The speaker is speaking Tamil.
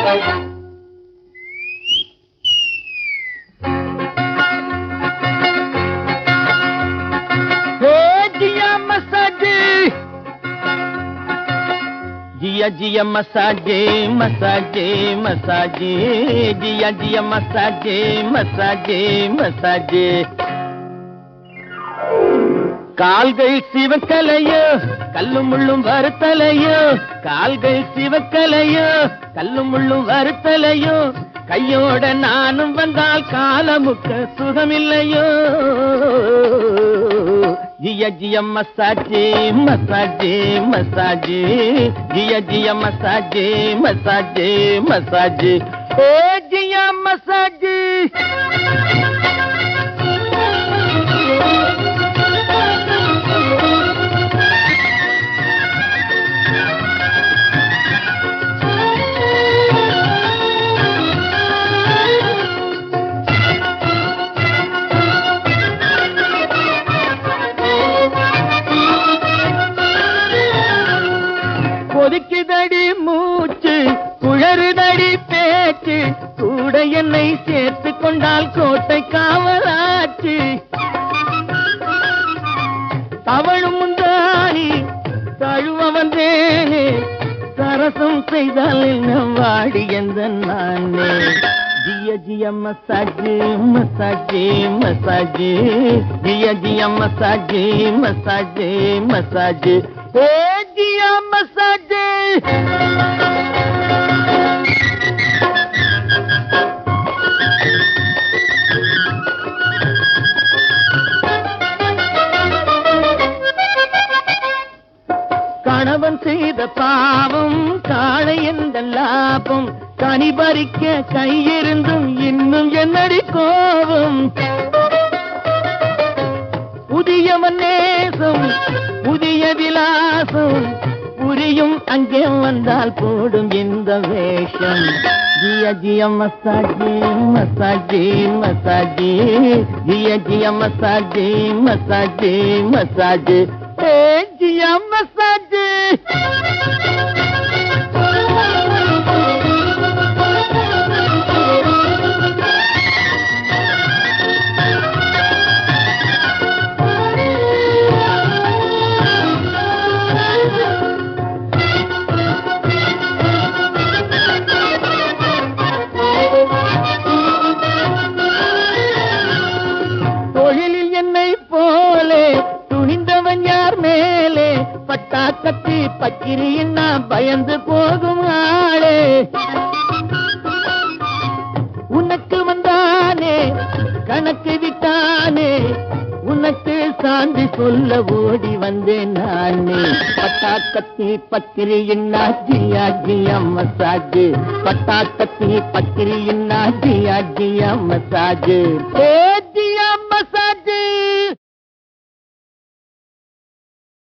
हे जिया मसाजे जिया जिया मसाजे मसाजे मसाजे जिया जिया मसाजे मसाजे मसाजे கால்கள் சிவக்கலையோ கல்லும் முள்ளும் வருத்தலையோ கால்கள் சிவக்கலையோ கல்லும் முள்ளும் வருத்தலையோ கையோட நானும் வந்தால் காலமுக்க சுகமில்லையோ ஜிய ஜிய மசாஜே மசாஜே மசாஜே ஜிய ஜிய மசாஜே மசாஜே மசாஜே ஓ ஜியா மசாஜே கொதிக்குதடி மூச்சு குழறுதடி பேச்சு கூட என்னை சேர்த்து கொண்டால் கோட்டை காவலாச்சு தவழும் முந்தாரி தழுவ வந்தேனே சரசம் செய்தால் என்ன வாடி எந்த நானே ஜிய ஜிய மசாஜ் மசாஜ் மசாஜ் ஜிய ஜிய மசாஜ் மசாஜ் மசாஜ் ஏ ஜியா மசாஜ் கணவன் செய்த பாவம் காளை என்ற லாபம் கனி பறிக்க கையிருந்தும் இன்னும் என்னடி கோபம் புதியவன் நேசம் புதிய விலாசம் புரியும் அங்கே வந்தால் போடும் இந்த வேஷம் ஜிய ஜிய மசாஜி மசாஜி மசாஜி ஜிய ஜிய மசாஜி மசாஜி மசாஜி ஏ ஜிய மசாஜி தொழிலில் என்னை போலே துணிந்தவன் யார் மேலே பட்டா கத்தி பக்கிரியின் நான் பயந்து போகும் ஆளே உனக்கு வந்தானே கணக்கு விட்டானே உனக்கு சாந்தி சொல்ல ஓடி வந்தேன் நானே பட்டா கத்தி பக்கிரியின் ஜியா ஜியா மசாஜ் பட்டா கத்தி பக்கிரியின் ஜியா ஜியா மசாஜ் ஏ